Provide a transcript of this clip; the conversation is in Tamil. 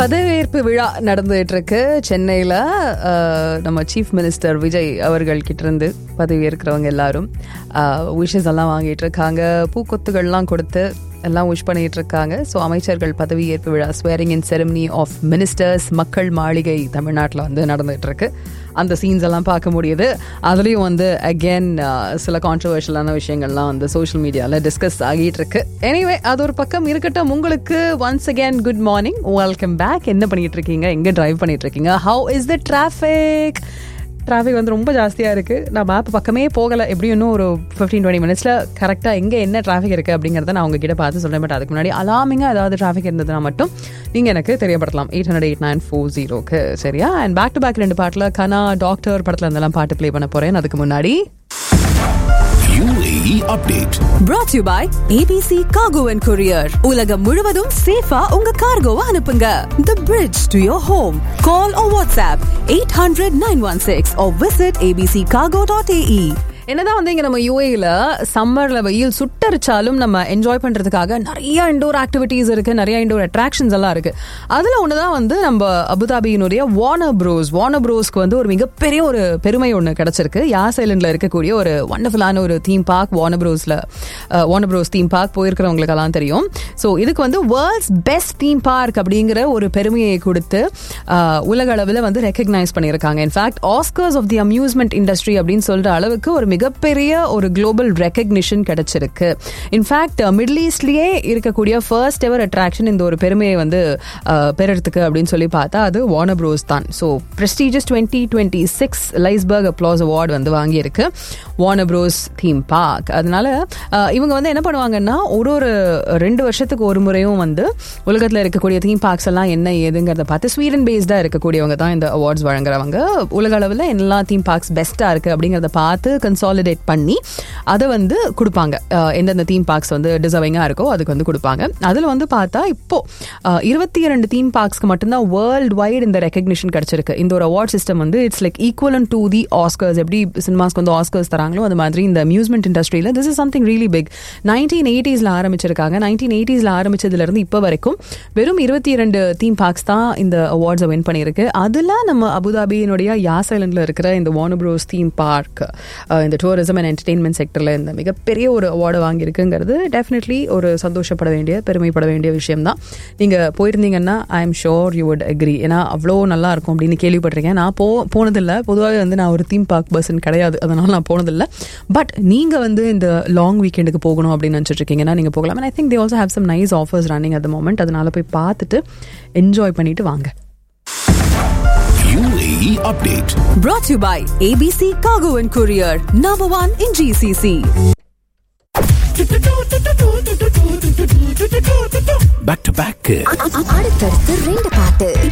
பதவியேற்பு விழா நடந்துட்டு இருக்கு சென்னையில் நம்ம சீஃப் மினிஸ்டர் விஜய் அவர்கள் கிட்ட இருந்து பதவியேற்கிறவங்க எல்லாரும் விஷஸ் எல்லாம் வாங்கிட்டு இருக்காங்க பூக்கொத்துகள்லாம் கொடுத்து எல்லாம் விஷ் பண்ணிட்டு இருக்காங்க ஸோ அமைச்சர்கள் பதவியேற்பு விழா swearing in ceremony of ministers மக்கள் மாளிகை தமிழ்நாட்டில் வந்து நடந்துட்டு இருக்கு அந்த சீன்ஸ் எல்லாம் பார்க்க முடியுது அதுலேயும் வந்து அகேன் சில கான்ட்ரவர்ஷியலான விஷயங்கள்லாம் வந்து சோஷியல் மீடியாவில் டிஸ்கஸ் ஆகிட்டு இருக்கு எனிவே அது ஒரு பக்கம் இருக்கட்டும் உங்களுக்கு once again good morning welcome back என்ன பண்ணிட்டு இருக்கீங்க எங்கே டிரைவ் பண்ணிட்டு இருக்கீங்க how is the traffic traffic வந்து ரொம்ப ஜாஸ்தியாக இருக்குது நான் மேப் பக்கமே போகலை எப்படியும் இன்னும் ஒரு ஃபிஃப்டீன் டுவெண்ட்டி மினிட்ஸில் கரெக்டாக எங்கே என்ன டிராஃபிக் இருக்குது அப்படிங்கிறத நான் உங்ககிட்ட பார்த்து சொல்கிறேன் பட் அதுக்கு முன்னாடி அலாமிங்காக ஏதாவது டிராஃபிக் இருந்ததுன்னா மட்டும் நீங்கள் எனக்கு தெரியப்படுத்தலாம் eight hundred eight nine four ஜீரோக்கு சரியா அண்ட் பேக் டு பேக் ரெண்டு பாட்டில் கனா டாக்டர் படத்தில் இருந்தெல்லாம் பாட்டு ப்ளே பண்ண போகிறேன் அதுக்கு முன்னாடி UAE update. brought to you by ABC Cargo and Courier. உலகம் முழுவதும் சேஃபா உங்க கார்கோவை அனுப்புங்க. The bridge to your home. Call or WhatsApp 800 916 or visit abccargo.ae. என்னதான் வந்து இங்க நம்ம யூஏல சம்மர்ல வெயில் சுட்டரிச்சாலும் நம்ம என்ஜாய் பண்றதுக்காக நிறைய இண்டோர் ஆக்டிவிட்டீஸ் இருக்கு நிறைய இண்டோர் அட்ராக்ஷன்ஸ் எல்லாம் இருக்கு அதுல ஒண்ணுதான் வந்து நம்ம அபுதாபியினுடைய வார்னர் ப்ரோஸ் வார்னர் ப்ரோஸ்க்கு வந்து ஒரு மிகப்பெரிய ஒரு பெருமை ஒன்று கிடைச்சிருக்கு யாஸ் ஐலண்ட்ல இருக்கக்கூடிய ஒரு வண்டர்ஃபுல்லான ஒரு தீம் பார்க் வார்னர் ப்ரோஸ்ல வார்னர் ப்ரோஸ் தீம் பார்க் போயிருக்கிறவங்களுக்கெல்லாம் தெரியும் ஸோ இதுக்கு வந்து வேர்ல்ட்ஸ் பெஸ்ட் தீம் பார்க் அப்படிங்கிற ஒரு பெருமையை கொடுத்து அஹ், உலக அளவில் வந்து ரெக்கக்னைஸ் பண்ணியிருக்காங்க in fact Oscars of the amusement industry அப்படின்னு சொல்ற அளவுக்கு ஒரு மிகப்பெரிய ஒரு குளோபல் ரெக்கக்னிஷன் கிடைச்சிருக்கு இன்ஃபேக்ட் மிடில் ஈஸ்ட்லயே இருக்கக்கூடிய ஃபர்ஸ்ட் எவர் அட்ராக்ஷன் இந்த ஒரு பெருமையை வந்து அஹ், பெறறதுக்கு அப்படின்னு சொல்லி பார்த்தா அது வார்னர் ப்ரோஸ் தான் so prestigious twenty twenty six Liseberg applause award வந்து வாங்கியிருக்கு வார்னர் ப்ரோஸ் தீம் பார்க் அதனால அஹ், இவங்க வந்து என்ன பண்ணுவாங்கன்னா ஒரு ஒரு ரெண்டு வருஷத்துக்கு ஒரு முறையும் வந்து உலகத்தில் இருக்கக்கூடிய தீம் பார்க்ஸ் எல்லாம் என்ன ஏதுங்கிறத பார்த்து ஸ்வீடன் பேஸ்டாக இருக்கக்கூடியவங்க தான் இந்த அவார்ட்ஸ் வழங்குறவங்க உலக அளவில் எல்லா தீம் பார்க்ஸ் பெஸ்ட்டாக இருக்குது அப்படிங்கிறத பார்த்து கன்சாலிடேட் பண்ணி அதை வந்து கொடுப்பாங்க அஹ், எந்தெந்த தீம் பார்க்ஸ் வந்து டிசர்விங்காக இருக்கோ அதுக்கு வந்து கொடுப்பாங்க அதில் வந்து பார்த்தா இப்போ இருபத்தி இரண்டு தீம் பார்க்ஸ்க்கு மட்டும்தான் வேர்ல்டு வைடு இந்த ரெக்கக்னிஷன் கிடைச்சிருக்கு இந்த ஒரு அவார்ட் சிஸ்டம் வந்து it's like equivalent to the Oscars எப்படி சினிமாஸ்க்கு வந்து ஆஸ்கர்ஸ் தராங்களோ அது மாதிரி இந்த அம்யூஸ்மெண்ட் இண்டஸ்ட்ரியில் this is something really big nineteen எயிட்டிஸில் ஆரம்பிச்சிருக்காங்க நைன்டீன் எயிட்டிஸில் ஆரம்பிச்சதுலேருந்து இப்போ வரைக்கும் வெறும் இருபத்தி இரண்டு தீம் பார்க்ஸ் தான் இந்த அவார்ட்ஸை வின் பண்ணியிருக்கு அதில் நம்ம அபுதாபியினுடைய யாஸ் ஐலண்டில் இருக்கிற இந்த வானப்ரோஸ் தீம் பார்க் இந்த டூரிசம் அண்ட் என்டர்டெயின்மெண்ட் செக்டரில் இந்த மிகப்பெரிய ஒரு அவார்டு வாங்கியிருக்குங்கிறது டெஃபினெட்லி ஒரு சந்தோஷப்பட வேண்டிய பெருமைப்பட வேண்டிய விஷயம் தான் நீங்கள் போயிருந்தீங்கன்னா I am sure you would agree ஏன்னா அவ்வளோ நல்லா இருக்கும் அப்படின்னு கேள்விப்பட்டிருக்கேன் நான் போ போனதில்லை பொதுவாகவே வந்து நான் ஒரு தீம் பார்க் பர்சன் கிடையாது அதனால நான் போனதில்லை பட் நீங்கள் வந்து இந்த லாங் வீக்கெண்டுக்கு போகணும் அப்படின்னு நினச்சிட்டு இருக்கீங்கன்னா நீங்கள் போகலாம் I think they also have some nice offers running at the moment அதனால போய் பார்த்துட்டு என்ஜாய் பண்ணிட்டு வாங்க UAE update. Brought to you by ABC Cargo and Courier. Number one in GCC. Back to back. அடுத்தடுத்து ரெண்டு பாட்டு